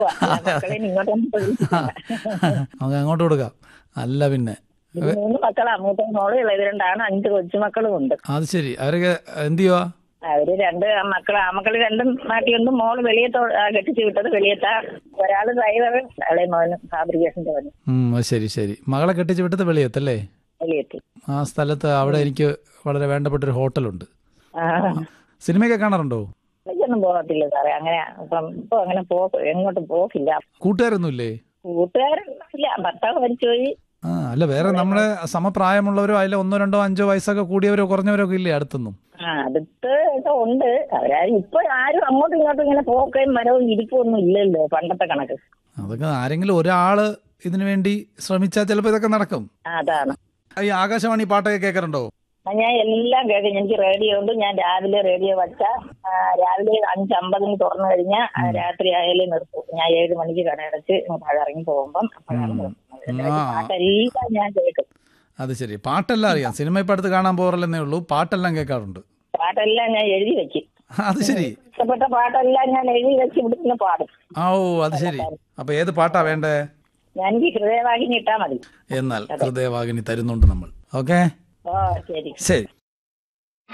മക്കളെ ഇങ്ങോട്ടൊന്നും പ്രതീക്ഷിച്ചില്ല. നമുക്ക് അങ്ങോട്ട് കൊടുക്കാം അല്ല പിന്നെ ഇത് മൂന്ന് മക്കളാ മൂത്ത മോള് ഇളയത് രണ്ടാണ് അഞ്ച് കൊച്ചുമക്കളും ഉണ്ട് അത് ശരി അവരൊക്കെ എന്ത് ചെയ്യുവാ അവര് രണ്ട് മക്കൾ ആ മക്കള് രണ്ടും നാട്ടിലുണ്ട് മോള് വെളിയത്തോ ആ, കെട്ടിച്ചു വിട്ടത് വെളിയത്താ ഒരാള് ഡ്രൈവർ ഇളയ മോനും ഫാബ്രിക്കേഷന്റെ പണി ഉം, അത് ശരി ശരി മകളെ കെട്ടിച്ച് വിട്ടത് വെളിയത്തല്ലേ വെളിയെത്തി ആ സ്ഥലത്ത് അവിടെ എനിക്ക് വളരെ വേണ്ടപ്പെട്ട ഒരു ഹോട്ടലുണ്ട് ആ സിനിമയൊക്കെ കാണാറുണ്ടോ എനിക്കൊന്നും പോകത്തില്ല സാറേ അങ്ങനെ ഇപ്പം ഇപ്പൊ അങ്ങനെ പോ എങ്ങോട്ടും പോക്കില്ല കൂട്ടുകാരൊന്നുമില്ലേ കൂട്ടുകാരൻ ഇല്ല ഭർത്താവ് മരിച്ചുപോയി ആ അല്ല വേറെ നമ്മുടെ സമപ്രായമുള്ളവരോ അതിൽ ഒന്നോ രണ്ടോ അഞ്ചോ വയസ്സൊക്കെ കൂടിയവരോ കുറഞ്ഞവരോ ഒക്കെ ഇല്ലേ അടുത്തൊന്നും ആ അടുത്ത് ഒക്കെ ഉണ്ട് അവരാരും ഇപ്പൊ ആരും അങ്ങോട്ടും ഇങ്ങോട്ടും ഇങ്ങനെ പോക്കുകയും മരവും ഇരിപ്പൊന്നും ഇല്ലല്ലോ പണ്ടത്തെ കണക്ക് അതൊക്കെ ആരെങ്കിലും ഒരാള് ഇതിനു വേണ്ടി ശ്രമിച്ചാൽ ചിലപ്പോൾ ഇതൊക്കെ നടക്കും ആ, അതാണ് ഈ ആകാശവാണി പാട്ടൊക്കെ കേൾക്കാറുണ്ടോ ആ, ഞാൻ എല്ലാം കേൾക്കും എനിക്ക് റേഡിയോ ഉണ്ട് ഞാൻ രാവിലെ റേഡിയോ വച്ച രാവിലെ അഞ്ചമ്പതിന് തുറന്നു കഴിഞ്ഞാൽ രാത്രി ആയാലും നിർത്തും ഞാൻ ഏഴ് മണിക്ക് കടയടച്ച് താഴെ ഇറങ്ങി പോകുമ്പം അപ്പോഴാണ് നിർത്തുന്നത്. ആ. പാട്ടെല്ലാം ഞാൻ കേൾക്കും അത് ശരി പാട്ടെല്ലാം അറിയാം സിനിമ ഇപ്പം അടുത്ത് കാണാൻ പോകാറില്ലെന്നേ ഉള്ളൂ പാട്ടെല്ലാം കേൾക്കാറുണ്ട് പാട്ടെല്ലാം ഞാൻ എഴുതി വെക്കും അത് ശരി ഇഷ്ടപ്പെട്ട പാട്ടെല്ലാം ഞാൻ എഴുതി വെച്ച് ഇവിടുന്ന് പാടും ആ ഓ അത് ശരി അപ്പൊ ഏത് പാട്ടാ വേണ്ടേ ഞാൻ എനിക്ക് ഹൃദയവാഹിനി ഇട്ടാ മതി എന്നാൽ ഹൃദയവാഹിനി തരുന്നുണ്ട് നമ്മൾ ഓക്കെ ഓ ശരി ശരി